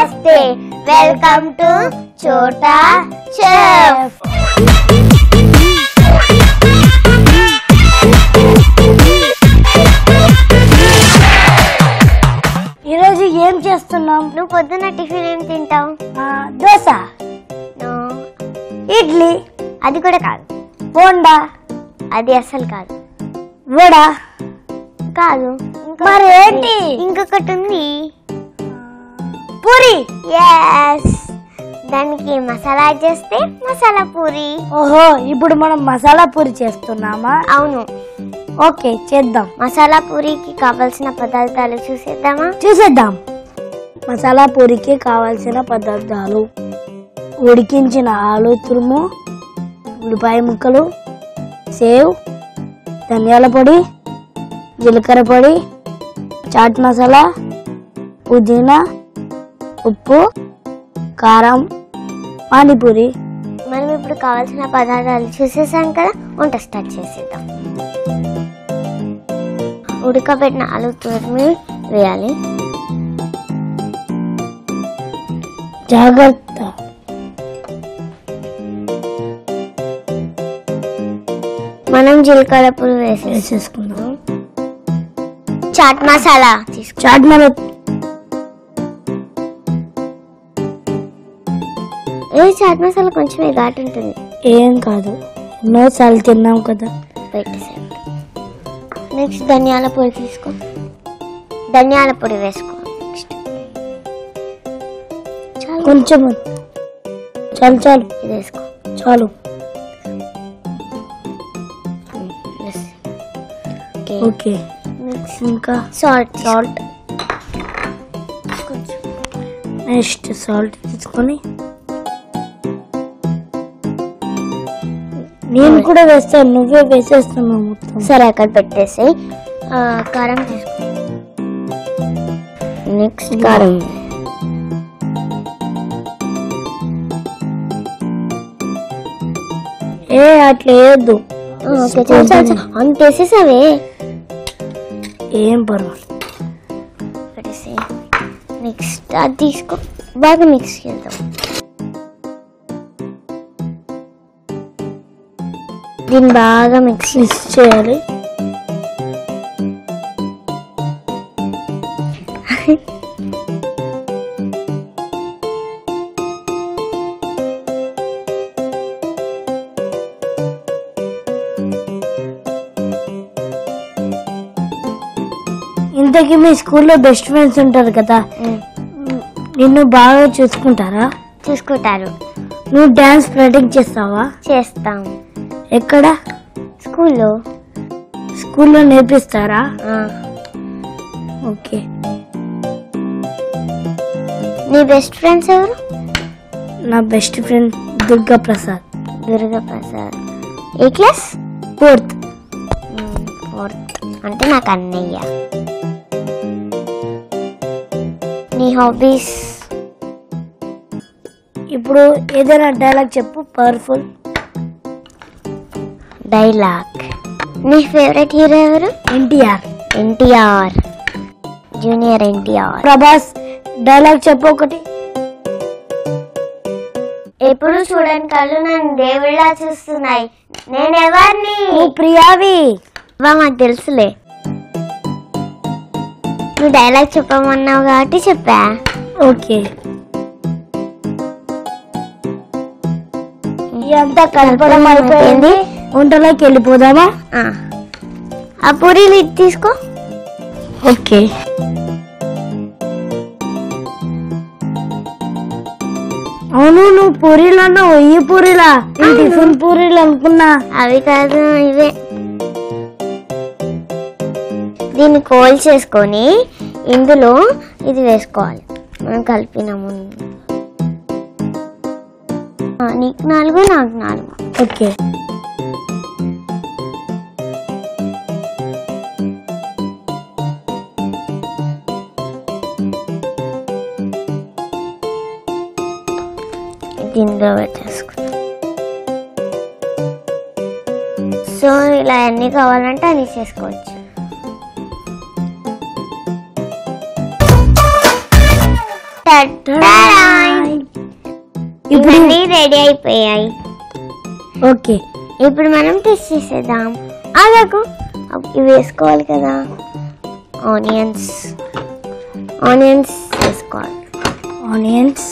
నమస్తే welcome to చోటా chef ఈరోజు ఏం చేస్తున్నాం నువ్వు పొద్దున్న టిఫిన్ ఏం తింటావు ఆ, దోశ No, ఇడ్లీ అది కూడా కాదు బోండా అది అసలు కాదు వడ కాదు ఇంకొకటి మరి ఉంది. ఏంటి? ఇంకొకటి ఉంది పూరి ఎస్ దానికి మసాలా యాడ్ చేస్తే మసాలా పూరి ఓహో ఇప్పుడు మనం మసాలా పూరి చేస్తున్నామా అవును ఓకే చేద్దాం మసాలా పూరికి కావలసిన పదార్థాలు చూసేద్దామా చూసేద్దాం మసాలా పూరికి కావాల్సిన పదార్థాలు ఉడికించిన ఆలు తురుము ఉల్లిపాయ ముక్కలు సేవ్ ధనియాల పొడి జీలకర్ర పొడి చాట్ మసాలా పుదీనా ఉప్పు కారం పానీపూరి మనం ఇప్పుడు కావాల్సిన పదార్థాలు చూసేసాం కదా వంట స్టార్ట్ చేసేద్దాం ఉడకబెట్టిన ఆలు తురిమి వేయాలి జాగ్రత్త మనం జీలకర్ర పొడి వేసేసి వేసేసుకుందాం చాట్ మసాలా తీసుకో చాట్ మసాలా ఏ చాట్ మసాలా కొంచెం ఘాటు ఉంటుంది ఏం కాదు ఎన్నోసార్లు తిన్నాం కదా పెట్టేసాను నెక్స్ట్ ధనియాల పొడి తీసుకో ధనియాల పొడి వేసుకో నెక్స్ట్ చాలు కొంచెం చాలు చాలు ఇది వేసుకో చాలు Yes. ఓకే ఓకే నెక్స్ట్ ఇంకా సాల్ట్ సాల్ట్ కొంచెం నెక్స్ట్ సాల్ట్ తీసుకొని నేను కూడా వేస్తాను నువ్వే వేసేస్తున్నావు మొత్తం సరే అక్కడ పెట్టేసి ఆ, కారం తీసుకో నెక్స్ట్ కారం ఏ అట్లా వేయద్దు ఓకే చాలు చాలు చాలు అంత వేసేసావే ఏం పర్వాలేదు పెట్టేసి నెక్స్ట్ అది తీసుకో బాగా మిక్స్ చేద్దాం దీన్ని బాగా మిక్స్ మిక్స్ చేయాలి ఇంతకీ మీ స్కూల్లో బెస్ట్ ఫ్రెండ్స్ ఉంటారు కదా నిన్ను బాగా చూసుకుంటారా చూసుకుంటారు నువ్వు డాన్స్ ప్రాక్టీస్ చేస్తావా చేస్తాం ఎక్కడ స్కూల్లో స్కూల్లో నేర్పిస్తారా ఆ, ఓకే నీ బెస్ట్ ఫ్రెండ్స్ ఎవరు నా బెస్ట్ ఫ్రెండ్ దుర్గా ప్రసాద్ దుర్గా ప్రసాద్ ఏ క్లాస్ ఫోర్త్ ఫోర్త్ అంటే నాకు అన్నయ్య నీ హాబీస్ ఇప్పుడు ఏదైనా డైలాగ్ చెప్పు పవర్ఫుల్ డైలాగ్ నీ ఫేవరెట్ హీరో ఎవరు ఎన్టీఆర్ ఎన్టీఆర్ జూనియర్ ఎన్టీఆర్ ప్రభాస్ డైలాగ్ చెప్పు ఒకటి ఎప్పుడు చూడని కళ్ళు నన్ను దేవుళ్ళ చూస్తున్నాయి నేను ఎవరిని నువ్వు ప్రియావి బా మాకు తెలుసులే నువ్వు డైలాగ్ చెప్పమన్నావు కాబట్టి చెప్పా ఓకే ఇదంతా కలపడం అయిపోయింది వంటలోకి వెళ్ళిపోదామా ఆ. ఆ పూరీలు ఇది తీసుకో ఓకే అవును నువ్వు పూరీలు అన్నావు ఈ పూరీలా నేను టిఫిన్ పూరీలు అనుకున్నా అవి కాదు ఇవే దీన్ని కోల్ చేసుకొని ఇందులో ఇది వేసుకోవాలి మనం కలిపిన ముందు ఆ, నీకు నాలుగు నాకు నాలుగు ఓకే దీనిలో పెట్టేసుకుందాం సో ఇలా ఎన్ని కావాలంటే అన్ని చేసుకోవచ్చు ఇప్పుడు ఇవన్నీ రెడీ అయిపోయాయి ఓకే ఇప్పుడు మనం టెస్ట్ చేసేద్దాం ఆగకు ఇవి వేసుకోవాలి కదా ఆనియన్స్ ఆనియన్స్ వేసుకోవాలి ఆనియన్స్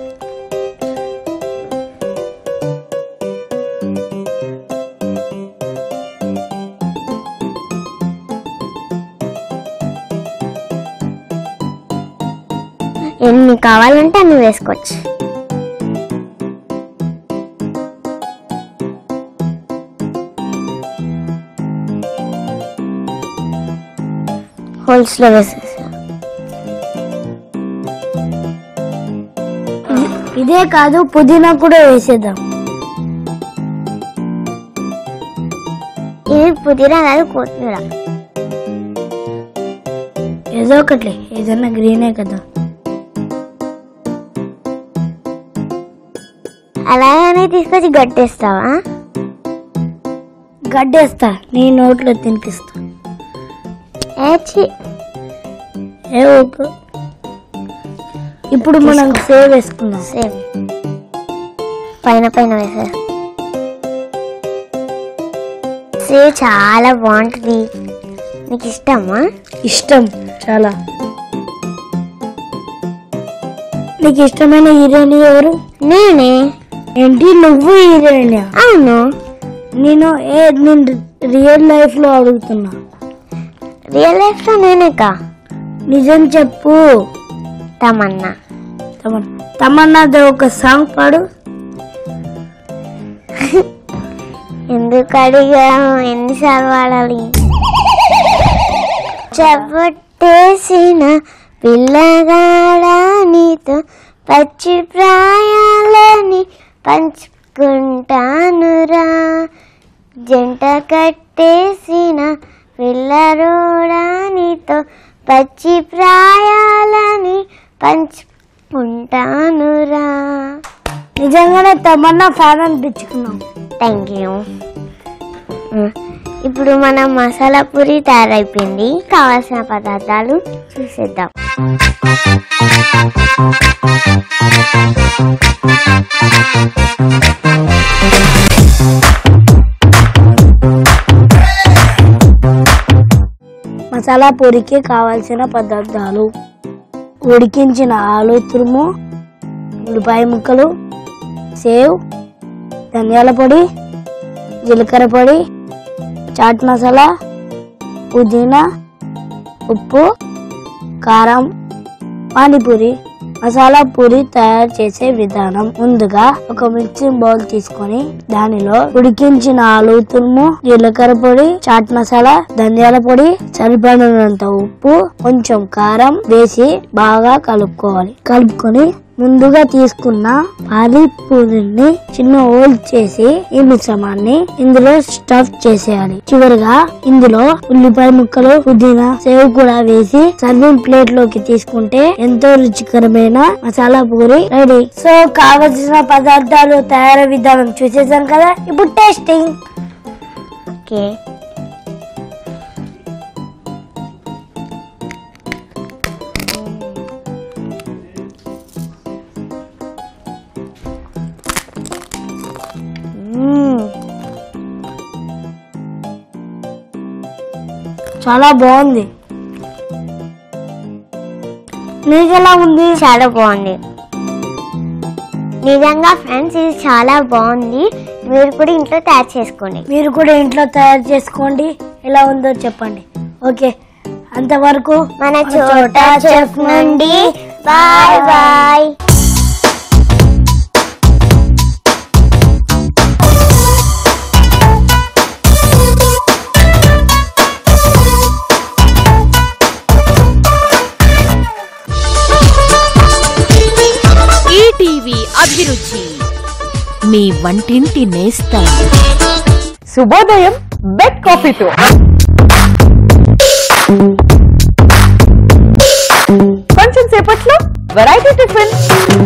ఎన్ని కావాలంటే అన్ని వేసుకోవచ్చు హోల్స్లో వేసేసా ఇదే కాదు పుదీనా కూడా వేసేద్దాం ఇది పుదీనా కాదు కొత్తిమీర ఏదో ఒకట్లే ఏదన్నా గ్రీనే కదా అలాగనే తీసుకొచ్చి గట్టేస్తావా గడ్డేస్తా నీ నోట్లో తినిపిస్తా ఏచి ఏ ఊపు. ఇప్పుడు మనం సేవ్ వేసుకుందాం సేమ్ పైన పైన వేసే సేవ్ చాలా బాగుంటుంది నీకు ఇష్టమా ఇష్టం చాలా నీకు ఇష్టమైన హీరోయిన్ ఎవరు నేనే ఏంటి నువ్వు హీరోయిన్ అవును నేను ఏ నేను రియల్ లైఫ్ లో అడుగుతున్నా రియల్ లైఫ్ లో నేనేకా నిజం చెప్పు తమన్నా తమన్ తమన్నాది ఒక సాంగ్ పాడు ఎందుకు అడిగా ఎన్నిసార్లు వాడాలి చెప్పట్టేసిన పిల్లగాడ నీతో పచ్చి ప్రాయాలని పంచుకుంటానురా జంట కట్టేసిన పిల్లరోడా నీతో పచ్చి ప్రాయాలని పంచుకుంటానురా నిజంగానే తమన్నా ఫ్యాన్ అనిపించుకున్నాం థ్యాంక్ యూ ఇప్పుడు మన మసాలా పూరి తయారైపోయింది కావాల్సిన పదార్థాలు చూసేద్దాం మసాలా పూరికి కావాల్సిన పదార్థాలు ఉడికించిన ఆలు తురుము ఉల్లిపాయ ముక్కలు సేవ్ ధనియాల పొడి జీలకర్ర పొడి చాట్ మసాలా పుదీనా ఉప్పు కారం పానీపూరి మసాలా పూరి తయారు చేసే విధానం ముందుగా ఒక మిక్సింగ్ బౌల్ తీసుకొని దానిలో ఉడికించిన ఆలు తురుము జీలకర్ర పొడి చాట్ మసాలా ధనియాల పొడి సరిపడినంత ఉప్పు కొంచెం కారం వేసి బాగా కలుపుకోవాలి కలుపుకొని ముందుగా తీసుకున్న పానీపూరిని చిన్న హోల్ చేసి ఈ మిశ్రమాన్ని ఇందులో స్టఫ్ చేసేయాలి చివరిగా ఇందులో ఉల్లిపాయ ముక్కలు పుదీనా సేవ్ కూడా వేసి సర్వింగ్ ప్లేట్ లోకి తీసుకుంటే ఎంతో రుచికరమైన మసాలా పూరి రెడీ సో కావలసిన పదార్థాలు తయారీ విధానం చూసేసాం కదా ఇప్పుడు టేస్టింగ్ ఓకే చాలా బాగుంది నీకెలా ఉంది చాలా బాగుంది నిజంగా ఫ్రెండ్స్ ఇది చాలా బాగుంది మీరు కూడా ఇంట్లో తయారు చేసుకోండి మీరు కూడా ఇంట్లో తయారు చేసుకోండి ఎలా ఉందో చెప్పండి ఓకే అంతవరకు మన చోట చెఫ్ నుండి బాయ్ బాయ్ ఈటీవీ అభిరుచి మీ వంటింటి నేస్తం శుభోదయం బెడ్ కాఫీతో కొంచెం సేపట్లో వెరైటీ టిఫిన్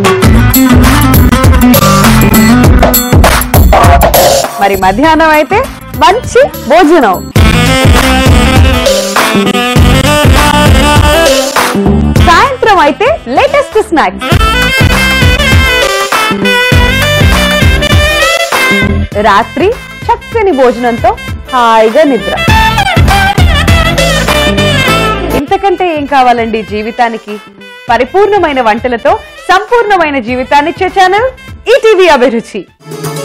మరి మధ్యాహ్నం అయితే మంచి భోజనం సాయంత్రం అయితే లేటెస్ట్ స్నాక్స్ రాత్రి చక్కని భోజనంతో హాయిగా నిద్ర ఇంతకంటే ఏం కావాలండి జీవితానికి పరిపూర్ణమైన వంటలతో సంపూర్ణమైన జీవితాన్నిచ్చే ఛానల్ ఈటీవీ అభిరుచి